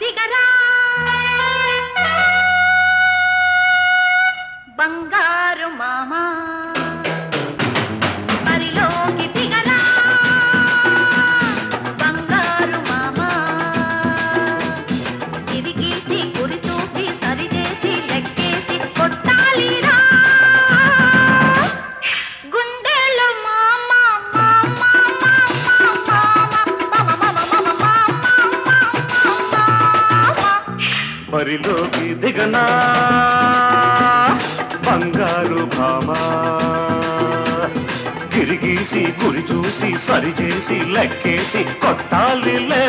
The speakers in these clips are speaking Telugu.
దిగరా బంగారు మామ బరిలోకి దిగరా బంగారు మామ తిరిగేసి గురి చూసి సరిచేసి లెక్కేసి కొట్టాలిరా గుండెలు మామ మామ మామ మామ మామ మామ బరిలోకి దిగనా బంగారు భామా తిరిగేసి గురి చూసి సరిచేసి లెక్కేసి కొట్టాలిలే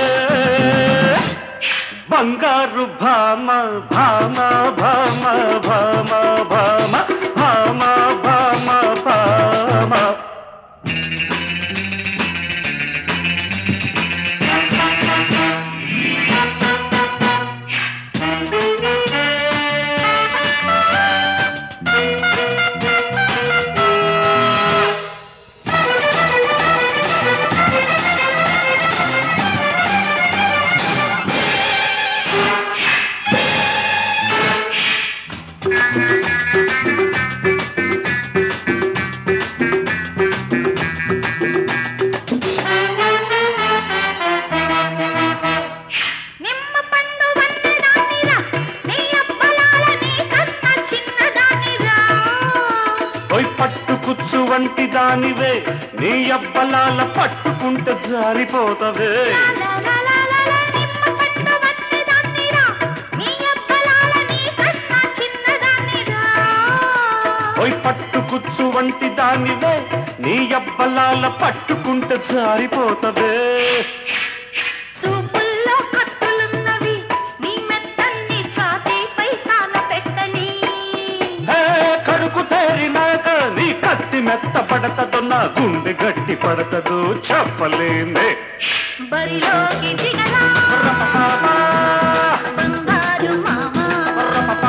బంగారు భామ భామ భామ భామ భామ భామ భామ భామ నిమ్మ పండు వందనానిరా నీ అబ్బలాల నీ కన్న చిన్నదానిరా ఓయ్ పట్టు కుచ్చు వంటి దానివే నీ అబ్బలాల పట్టుకుంటే జారిపోతవే లాలాలాలాలా నిమ్మ పండు వందనానిరా నీ అబ్బలాల నీ కన్న చిన్నదానిరా ఓయ్ పట్టు కుచ్చు వంటి దానివే నీ అబ్బలాల పట్టుకుంటే జారిపోతవే చూపుల్లో కత్తులున్నవి నీ మెత్తన్ని ఛాతీపై సాన పెట్టని హే, కడుకు తేరినాక నీ కత్తి మెత్త పడతదో నా గుండె గట్టి పడతదు చెప్పలేనే బరిలోకి దిగరా బంగారు మామ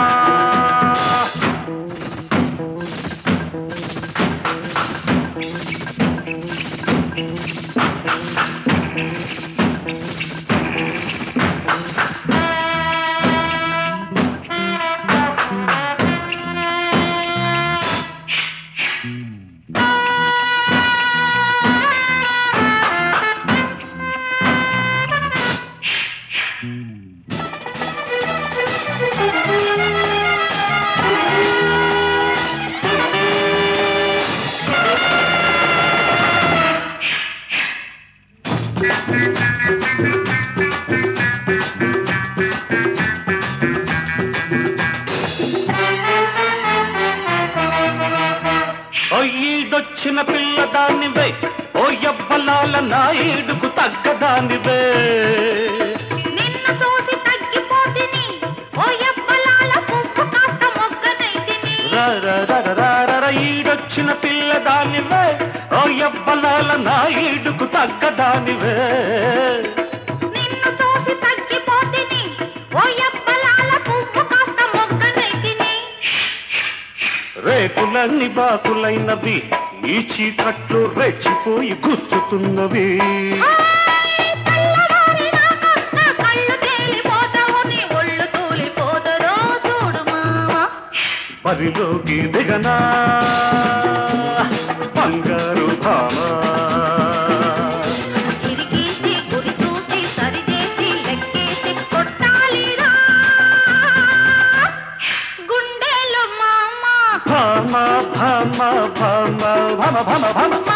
ఓ ఈడొచ్చిన పిల్లదానివే ఓ ఎవ్వలాల నా ఈడుకు తగ్గదానివే నిన్ను చూసి తగ్గిపోతిని ఓ ఎవ్వలాల పువ్వు కాస్త మొగ్గనైతిని రా రా రా రా రా రా రా, ఈడొచ్చిన పిల్లదానివే ఓ ఎవ్వలాల నా ఈడుకు తగ్గదానివే నిన్ను చూసి తగ్గిపోతిని ఓ ఎవ్వలాల పువ్వు కాస్త మొగ్గనైతిని రేకులన్నీ బాకులైనవి ఈ చీకట్లు రెచ్చిపోయి గుచ్చుతున్నవి హాయ్ తెల్లవారినాక నా కళ్ళు తేలిపోతావు నీ ఒళ్ళు తూలిపోతరో చూడు మామ బరిలోకి దిగనా బంగారు భామా తిరిగేసి గురి చూసి సరిచేసి లెక్కేసి కొట్టాలిరా గుండెలు మామ భామ భామ భామ భామ భామ భామ మామ